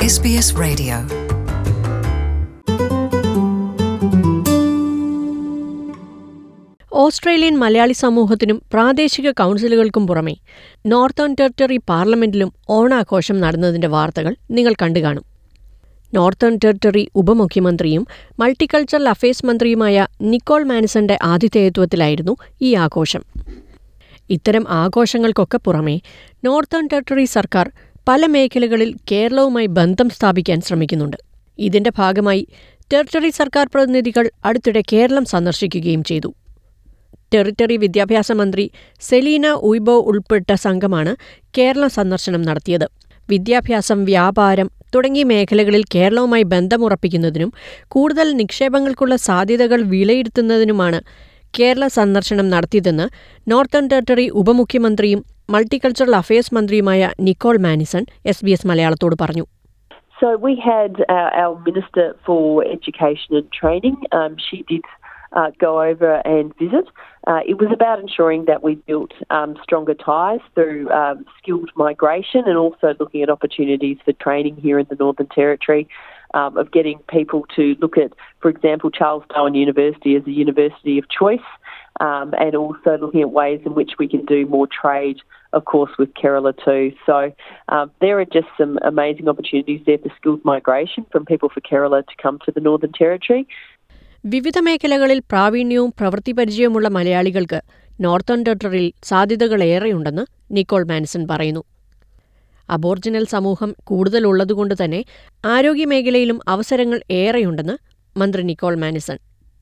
SBS Radio. Australian Malayali സമൂഹത്തിനും പ്രാദേശിക കൗൺസിലുകൾക്കും പുറമെ നോർത്തേൺ ടെറിട്ടറി പാർലമെന്റിലും ഓണാഘോഷം നടന്നതിന്റെ വാർത്തകൾ നിങ്ങൾ കണ്ടുകാണും നോർത്തേൺ ടെറിട്ടറി ഉപമുഖ്യമന്ത്രിയും മൾട്ടിക്കൾച്ചറൽ അഫയേഴ്സ് മന്ത്രിയുമായ നിക്കോൾ മാനിസന്റെ ആതിഥേയത്വത്തിലായിരുന്നു ഈ ആഘോഷം ഇത്തരം ആഘോഷങ്ങൾക്കൊക്കെ പുറമെ നോർത്തേൺ ടെറിട്ടറി സർക്കാർ പല മേഖലകളിൽ കേരളവുമായി ബന്ധം സ്ഥാപിക്കാൻ ശ്രമിക്കുന്നുണ്ട് ഇതിന്റെ ഭാഗമായി ടെറിട്ടറി സർക്കാർ പ്രതിനിധികൾ അടുത്തിടെ കേരളം സന്ദർശിക്കുകയും ചെയ്തു ടെറിട്ടറി വിദ്യാഭ്യാസ മന്ത്രി സെലീന ഉയ്ബോ ഉൾപ്പെട്ട സംഘമാണ് കേരള സന്ദർശനം നടത്തിയത് വിദ്യാഭ്യാസം വ്യാപാരം തുടങ്ങിയ മേഖലകളിൽ കേരളവുമായി ബന്ധമുറപ്പിക്കുന്നതിനും കൂടുതൽ നിക്ഷേപങ്ങൾക്കുള്ള സാധ്യതകൾ വിലയിരുത്തുന്നതിനുമാണ് കേരള സന്ദർശനം നടത്തിയതെന്ന് നോർത്തേൺ ടെറിട്ടറി ഉപമുഖ്യമന്ത്രിയും മൾട്ടിക്കൾച്ചറൽ അഫയേഴ്സ് മന്ത്രിയുമായ Nicole Manison S B S മലയാളത്തോട് പറഞ്ഞു So we had uh, our Minister for Education and Training. Um, she did uh, go over and visit. Uh, it was about ensuring that we built um, stronger ties through um, skilled migration and also looking at opportunities for training here in the Northern Territory. Um, of getting people to look at, for example, Charles Darwin University as a university of choice, um, and also looking at ways in which we can do more trade, of course, with Kerala too. So um, there are just some amazing opportunities there for skilled migration from people for Kerala to come to the Northern Territory. വിവിധ മേഖലകളിൽ പ്രാവീണ്യവും പ്രവൃത്തിപരിചയവുമുള്ള മലയാളികൾക്ക് northern ടെറിട്ടറിയിൽ സാധ്യതകളേറെയുണ്ടെന്ന് Nicole Manison പറയുന്നു aboriginal സമൂഹം കൂടുതലുള്ളതുകൊണ്ട് തന്നെ ആരോഗ്യമേഖലയിലും അവസരങ്ങൾ ഏറെയുണ്ടെന്ന് മന്ത്രി Nicole Manison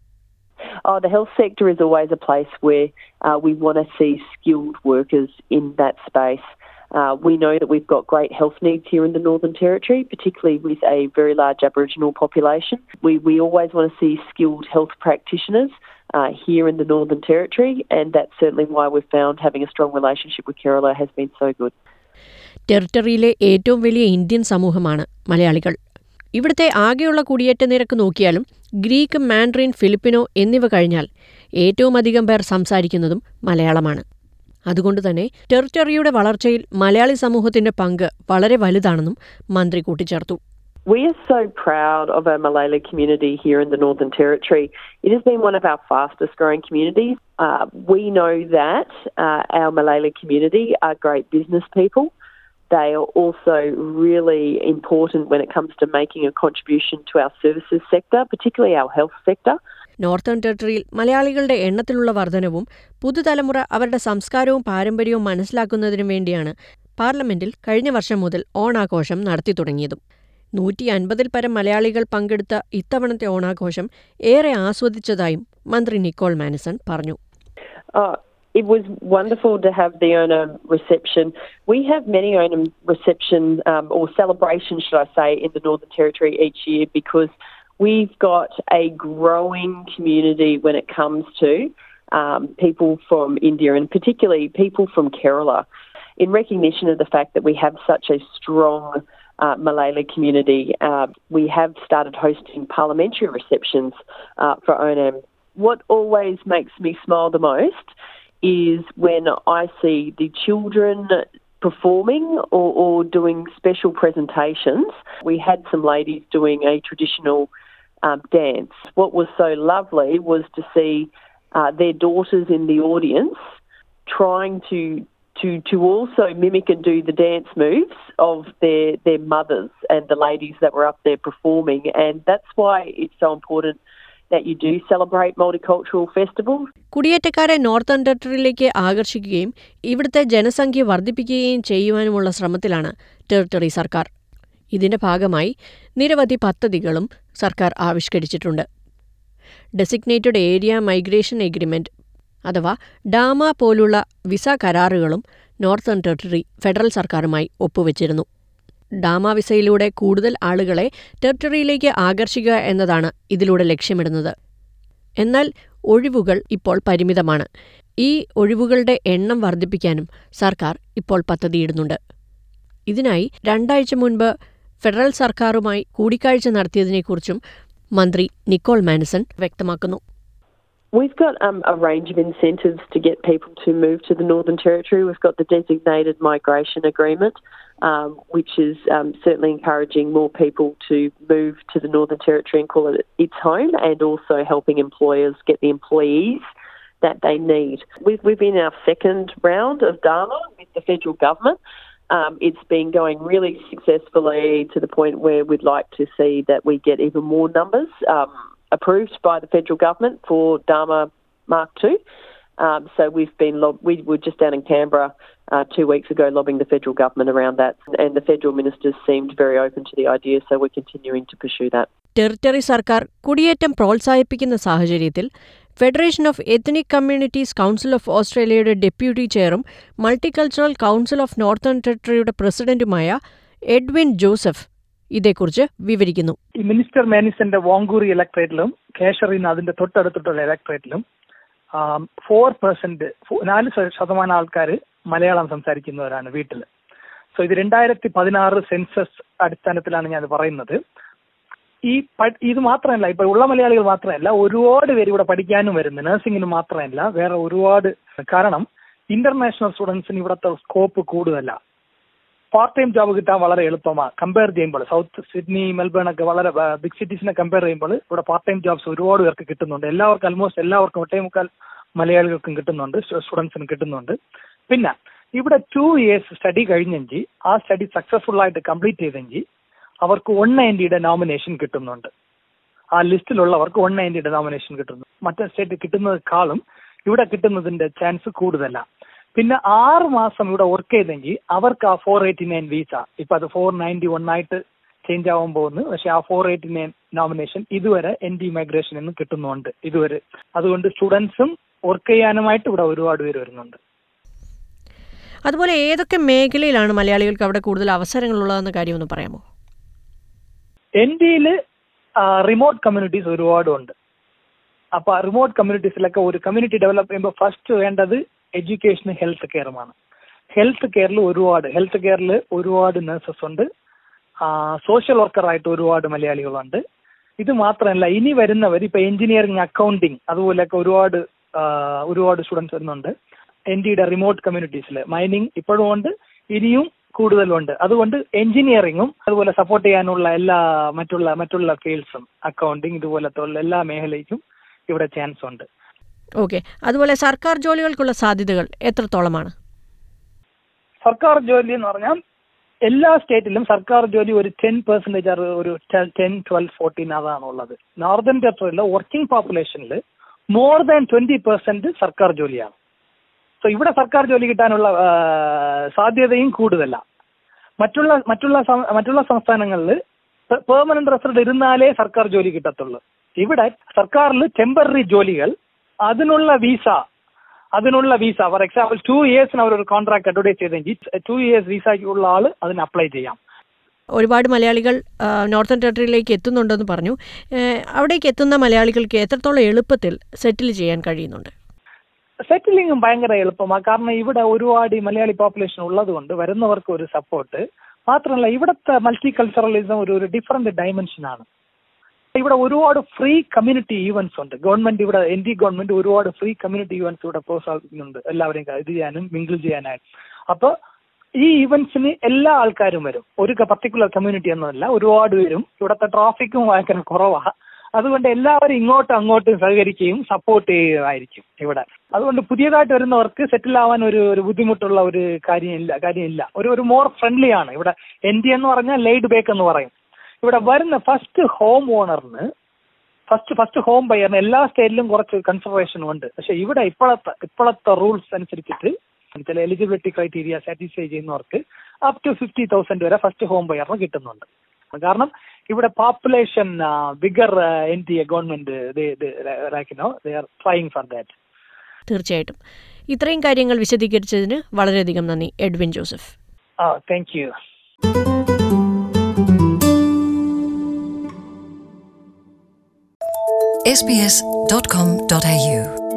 Oh, the health sector is always a place where uh, we want to see skilled workers in that space. Uh, we know that we've got great health needs here in the Northern Territory, particularly with a very large Aboriginal population. We, we always want to see skilled health practitioners uh, here in the Northern Territory, and that's certainly why we've found having a strong relationship with Kerala has been so good. ടെറിട്ടറിയിലെ ഏറ്റവും വലിയ Indian സമൂഹമാണ് മലയാളികൾ ഇവിടുത്തെ ആകെയുള്ള കുടിയേറ്റ നിരക്ക് നോക്കിയാലും ഗ്രീക്ക് മാൻഡ്രിൻ ഫിലിപ്പിനോ എന്നിവ കഴിഞ്ഞാൽ ഏറ്റവും അധികം പേർ സംസാരിക്കുന്നതും മലയാളമാണ് അതുകൊണ്ട് തന്നെ ടെറിട്ടറിയുടെ വളർച്ചയിൽ മലയാളി സമൂഹത്തിന്റെ പങ്ക് വളരെ വലുതാണെന്നും മന്ത്രി കൂട്ടിച്ചേർത്തു We are so proud of our Malay community here in the Northern Territory. It has been one of our fastest growing communities. Uh, we know that uh, our Malay community are great business people. They are also really important when it comes to making a contribution to our services sector, particularly our health sector. Northern ടെറിട്ടറിയിൽ മലയാളികളുടെ എണ്ണത്തിലുള്ള വർധനവും പുതുതലമുറ അവരുടെ സംസ്കാരവും പാരമ്പര്യവും മനസ്സിലാക്കുന്നതിനും വേണ്ടിയാണ് പാർലമെന്റിൽ കഴിഞ്ഞ വർഷം മുതൽ ഓണാഘോഷം നടത്തി തുടങ്ങിയതും നൂറ്റി അൻപതിൽ പരം മലയാളികൾ പങ്കെടുത്ത ഇത്തവണത്തെ ഓണാഘോഷം ഏറെ ആസ്വദിച്ചതായും മന്ത്രി നിക്കോൾ മാനിസൺ പറഞ്ഞു Oh, it was wonderful to have the Onam reception. We have many Onam reception um, or celebrations, should I say, in the Northern Territory each year because we've got a growing community when it comes to um, people from India and particularly people from Kerala. In recognition of the fact that we have such a strong uh, Malay community, uh, we have started hosting parliamentary receptions uh, for Onam. What always makes me smile the most is when I see the children performing or, or doing special presentations. We had some ladies doing a traditional um, dance. What was so lovely was to see uh, their daughters in the audience trying to to to also mimic and do the dance moves of their their mothers and the ladies that were up there performing and that's why it's so important that you do celebrate multicultural festivals കുടിയേറ്റക്കാരെ northern ടെറിട്ടറിയിലേക്ക് ആകർഷിക്കുകയും ഇവിടുത്തെ ജനസംഖ്യ വർദ്ധിപ്പിക്കുകയും ചെയ്യുവാനുമുള്ള ശ്രമത്തിലാണ് territory സർക്കാർ ഇതിന്റെ ഭാഗമായി നിരവധി പദ്ധതികളും സർക്കാർ ആവിഷ്കരിച്ചിട്ടുണ്ട് ഡെസിഗ്നേറ്റഡ് ഏരിയ മൈഗ്രേഷൻ എഗ്രിമെന്റ് അഥവാ ഡാമ പോലുള്ള വിസ കരാറുകളും നോർത്തേൺ ടെറിട്ടറി ഫെഡറൽ സർക്കാരുമായി ഒപ്പുവെച്ചിരുന്നു ഡാമ വിസയിലൂടെ കൂടുതൽ ആളുകളെ ടെറിട്ടറിയിലേക്ക് ആകർഷിക്കുക എന്നതാണ് ഇതിലൂടെ ലക്ഷ്യമിടുന്നത് എന്നാൽ ഒഴിവുകൾ ഇപ്പോൾ പരിമിതമാണ് ഈ ഒഴിവുകളുടെ എണ്ണം വർദ്ധിപ്പിക്കാനും സർക്കാർ ഇപ്പോൾ പദ്ധതിയിടുന്നുണ്ട് ഇതിനായി രണ്ടാഴ്ച മുൻപ് ഫെഡറൽ സർക്കാരുമായി കൂടിക്കാഴ്ച നടത്തിയതിനെക്കുറിച്ചും മന്ത്രി നിക്കോൾ മാനിസൺ വ്യക്തമാക്കുന്നു We've got um, a range of incentives to get people to move to the Northern Territory. We've got the designated migration agreement, um, which is um, certainly encouraging more people to move to the Northern Territory and call it its home, and also helping employers get the employees that they need. We've, we've been in our second round of Dharma with the federal government. Um, it's been going really successfully to the point where we'd like to see that we get even more numbers um, approved by the federal government for Dharma Mark II. Um, so we've been lob- we were just down in Canberra uh, two weeks ago lobbying the federal government around that, and the federal ministers seemed very open to the idea. So we're continuing to pursue that. ടെറിട്ടറി സർക്കാർ കുടിയേറ്റം പ്രോത്സാഹിപ്പിക്കുന്ന സാഹചര്യത്തിൽ federation of ethnic communities council of ഓസ്ട്രേലിയയുടെ deputy ചെയറും multicultural council of northern ടെറിട്ടറിയുടെ പ്രസിഡന്റുമായ Edwin Joseph ഇതേക്കുറിച്ച് വിവരിക്കുന്നു ഈ മിനിസ്റ്റർ മാനിസന്റെ വാങ്കൂറി ഇലക്ട്രേറ്റിലും കേശറിന്ന് അതിന്റെ തൊട്ടടുത്തിട്ടുള്ള ഇലക്ട്രേറ്റിലും ഫോർ പെർസെന്റ് നാല് ശ- ശതമാനം ആൾക്കാർ മലയാളം സംസാരിക്കുന്നവരാണ് വീട്ടിൽ സോ ഇത് രണ്ടായിരത്തി പതിനാറ് സെൻസസ് അടിസ്ഥാനത്തിലാണ് ഞാൻ പറയുന്നത് ഈ പ- ഇത് മാത്രമല്ല ഇപ്പൊ ഉള്ള മലയാളികൾ മാത്രമല്ല ഒരുപാട് പേര് ഇവിടെ പഠിക്കാനും വരുന്നു നഴ്സിംഗിന് മാത്രമല്ല വേറെ ഒരുപാട് കാരണം ഇന്റർനാഷണൽ സ്റ്റുഡൻസിന് ഇവിടുത്തെ സ്കോപ്പ് കൂടുതലല്ല പാർട്ട് ടൈം ജോബ് കിട്ടാൻ വളരെ എളുപ്പമാണ് കമ്പയർ ചെയ്യുമ്പോൾ സൗത്ത് സിഡ്നി മെൽബൺ ഒക്കെ വളരെ ബിഗ് സിറ്റീസിനെ കമ്പയർ ചെയ്യുമ്പോൾ ഇവിടെ പാർട്ട് ടൈം ജോബ്സ് ഒരുപാട് പേർക്ക് കിട്ടുന്നുണ്ട് എല്ലാവർക്കും ആൽമോസ്റ്റ് എല്ലാവർക്കും ഒട്ടേ മുക്കാൽ മലയാളികൾക്കും കിട്ടുന്നുണ്ട് സ്റ്റുഡൻസിനും കിട്ടുന്നുണ്ട് പിന്നെ ഇവിടെ ടു ഇയേഴ്സ് സ്റ്റഡി കഴിഞ്ഞെങ്കിൽ ആ സ്റ്റഡി സക്സസ്ഫുൾ ആയിട്ട് കംപ്ലീറ്റ് ചെയ്തെങ്കിൽ അവർക്ക് വൺ നയൻറ്റിയുടെ നോമിനേഷൻ കിട്ടുന്നുണ്ട് ആ ലിസ്റ്റിലുള്ളവർക്ക് വൺ നയൻറ്റിയുടെ നോമിനേഷൻ കിട്ടുന്നു മറ്റേ സ്റ്റേറ്റ് കിട്ടുന്നതിനേക്കാളും ഇവിടെ കിട്ടുന്നതിന്റെ ചാൻസ് കൂടുതലല്ല പിന്നെ ആറ് മാസം ഇവിടെ വർക്ക് ചെയ്തെങ്കിൽ അവർക്ക് ആ ഫോർ എയ്റ്റി നയൻ വീസ ഇപ്പൊ അത് ഫോർ നയൻറ്റി വൺ ആയിട്ട് ചേഞ്ച് ആവാൻ പോകുന്നു പക്ഷെ ആ ഫോർ എയ്റ്റി നയൻ നോമിനേഷൻ ഇതുവരെ എൻ ഡി മൈഗ്രേഷൻ എന്ന് കിട്ടുന്നുണ്ട് ഇതുവരെ അതുകൊണ്ട് സ്റ്റുഡൻസും വർക്ക് ചെയ്യാനുമായിട്ട് ഇവിടെ ഒരുപാട് പേര് വരുന്നുണ്ട് അതുപോലെ ഏതൊക്കെ മേഖലയിലാണ് മലയാളികൾക്ക് അവിടെ കൂടുതൽ അവസരങ്ങളുള്ളതെന്ന കാര്യം ഒന്ന് പറയാമോ എൻ ഡിയിൽ റിമോട്ട് കമ്മ്യൂണിറ്റീസ് ഒരുപാടുണ്ട് അപ്പൊ റിമോട്ട് കമ്മ്യൂണിറ്റീസിലൊക്കെ ഒരു കമ്മ്യൂണിറ്റി ഡെവലപ്പ് ചെയ്യുമ്പോൾ ഫസ്റ്റ് വേണ്ടത് എഡ്യൂക്കേഷനും ഹെൽത്ത് കെയറുമാണ് ഹെൽത്ത് കെയറിൽ ഒരുപാട് ഹെൽത്ത് കെയറിൽ ഒരുപാട് നഴ്സസ് ഉണ്ട് സോഷ്യൽ വർക്കറായിട്ട് ഒരുപാട് മലയാളികളുണ്ട് ഇത് മാത്രമല്ല ഇനി വരുന്നവർ ഇപ്പൊ എഞ്ചിനീയറിംഗ് അക്കൗണ്ടിങ് അതുപോലെയൊക്കെ ഒരുപാട് ആ, ഒരുപാട് സ്റ്റുഡൻസ് വരുന്നുണ്ട് എൻ ഡിയുടെ റിമോട്ട് കമ്മ്യൂണിറ്റീസിൽ മൈനിങ് ഇപ്പോഴും ഉണ്ട് ഇനിയും കൂടുതലുണ്ട് അതുകൊണ്ട് എഞ്ചിനീയറിംഗും അതുപോലെ സപ്പോർട്ട് ചെയ്യാനുള്ള എല്ലാ മറ്റുള്ള മറ്റുള്ള ഫീൽഡ്സും അക്കൗണ്ടിങ് ഇതുപോലത്തെ ഉള്ള എല്ലാ മേഖലയ്ക്കും ഇവിടെ ചാൻസ് ഉണ്ട് ഓക്കെ അതുപോലെ സർക്കാർ ജോലികൾക്കുള്ള സാധ്യതകൾ എത്രത്തോളമാണ് സർക്കാർ ജോലി എന്ന് പറഞ്ഞാൽ എല്ലാ സ്റ്റേറ്റിലും സർക്കാർ ജോലി ഒരു ടെൻ പെർസെന്റേജ് ഒരു ടെൻ ട്വൽവ് ഫോർട്ടീൻ അതാണ് ഉള്ളത് നോർത്തേൺ ടെറിട്ടറിയിലെ വർക്കിംഗ് പോപ്പുലേഷനിൽ മോർ ദാൻ ട്വന്റി പെർസെന്റ് സർക്കാർ ജോലിയാണ് സോ ഇവിടെ സർക്കാർ ജോലി കിട്ടാനുള്ള ആ, സാധ്യതയും കൂടുതലല്ല മറ്റുള്ള മറ്റുള്ള സം- മറ്റുള്ള സംസ്ഥാനങ്ങളിൽ പെർമനന്റ് റെസിഡന്റ് ഇരുന്നാലേ സർക്കാർ ജോലി കിട്ടത്തുള്ളൂ ഇവിടെ സർക്കാരിൽ ടെമ്പററി ജോലികൾ അതിനുള്ള വീസ അതിനുള്ള വീസ ഫോർ എക്സാമ്പിൾ ടു ഇയേഴ്സിന് അവർ ഒരു കോൺട്രാക്ട് അഡ്വർടൈസ് ചെയ്തെങ്കിൽ ടു ഇയേഴ്സ് വീസയ്ക്കുള്ള ആൾ അതിന് അപ്ലൈ ചെയ്യാം ഒരുപാട് മലയാളികൾ ആ, നോർത്തേൺ ടെറിട്ടറിയിലേക്ക് എത്തുന്നുണ്ടെന്ന് പറഞ്ഞു ഏ, അവിടേക്ക് എത്തുന്ന മലയാളികൾക്ക് എത്രത്തോളം എളുപ്പത്തിൽ സെറ്റിൽ ചെയ്യാൻ കഴിയുന്നുണ്ട് സെറ്റിലിംഗും ഭയങ്കര എളുപ്പമാണ് കാരണം ഇവിടെ ഒരുപാട് ഈ മലയാളി പോപ്പുലേഷൻ ഉള്ളത് കൊണ്ട് വരുന്നവർക്ക് ഒരു സപ്പോർട്ട് മാത്രമല്ല ഇവിടുത്തെ മൾട്ടി കൾച്ചറലിസം ഒരു ഒരു ഡിഫറെന്റ് ഡയമെൻഷനാണ് ഇവിടെ ഒരുപാട് ഫ്രീ കമ്മ്യൂണിറ്റി ഈവൻസ് ഉണ്ട് ഗവൺമെന്റ് ഇവിടെ എൻ ഡി ഗവൺമെന്റ് ഒരുപാട് ഫ്രീ കമ്മ്യൂണിറ്റി ഈവൻസ് ഇവിടെ പ്രോത്സാഹിപ്പിക്കുന്നുണ്ട് എല്ലാവരെയും ഇത് ചെയ്യാനും മിങ്കിൾ ചെയ്യാനായിട്ട് അപ്പൊ ഈ ഈവൻസിന് എല്ലാ ആൾക്കാരും വരും ഒരു പർട്ടിക്കുലർ കമ്മ്യൂണിറ്റി എന്നല്ല ഒരുപാട് പേരും ഇവിടുത്തെ ട്രാഫിക്കും ഭയങ്കര കുറവാണ് അതുകൊണ്ട് എല്ലാവരും ഇങ്ങോട്ടും അങ്ങോട്ടും സഹകരിക്കുകയും സപ്പോർട്ട് ചെയ്യുകയായിരിക്കും ഇവിടെ അതുകൊണ്ട് പുതിയതായിട്ട് വരുന്നവർക്ക് സെറ്റിൽ ആവാൻ ഒരു ഒരു ബുദ്ധിമുട്ടുള്ള ഒരു കാര്യമില്ല കാര്യമില്ല ഒരു ഒരു മോർ ഫ്രണ്ട്ലി ആണ് ഇവിടെ എൻ ഡി എന്ന് പറഞ്ഞാൽ ലെയ്ഡ് ബേക്ക് എന്ന് പറയും ഇവിടെ വരുന്ന ഫസ്റ്റ് ഹോം ഓണറിന് ഫസ്റ്റ് ഫസ്റ്റ് ഹോം ബയറിന് എല്ലാ സ്റ്റേറ്റിലും കുറച്ച് കൺസിഡറേഷൻ ഉണ്ട് പക്ഷെ ഇവിടെ ഇപ്പോഴത്തെ ഇപ്പോഴത്തെ റൂൾസ് അനുസരിച്ചിട്ട് ചില എലിജിബിലിറ്റി ക്രൈറ്റീരിയ സാറ്റിസ്ഫൈ ചെയ്യുന്നവർക്ക് അപ് ടു ഫിഫ്റ്റി തൗസൻഡ് വരെ ഫസ്റ്റ് ഹോം ബയറിന് കിട്ടുന്നുണ്ട് കാരണം ഇവിടെ population bigger N T A government no they are trying for that തീർച്ചയായിട്ടും ഇത്രയും കാര്യങ്ങൾ വിശദീകരിച്ചതിന് വളരെയധികം നന്ദി എഡ്വിൻ ജോസഫ് ആ താങ്ക് യു sbs.com.au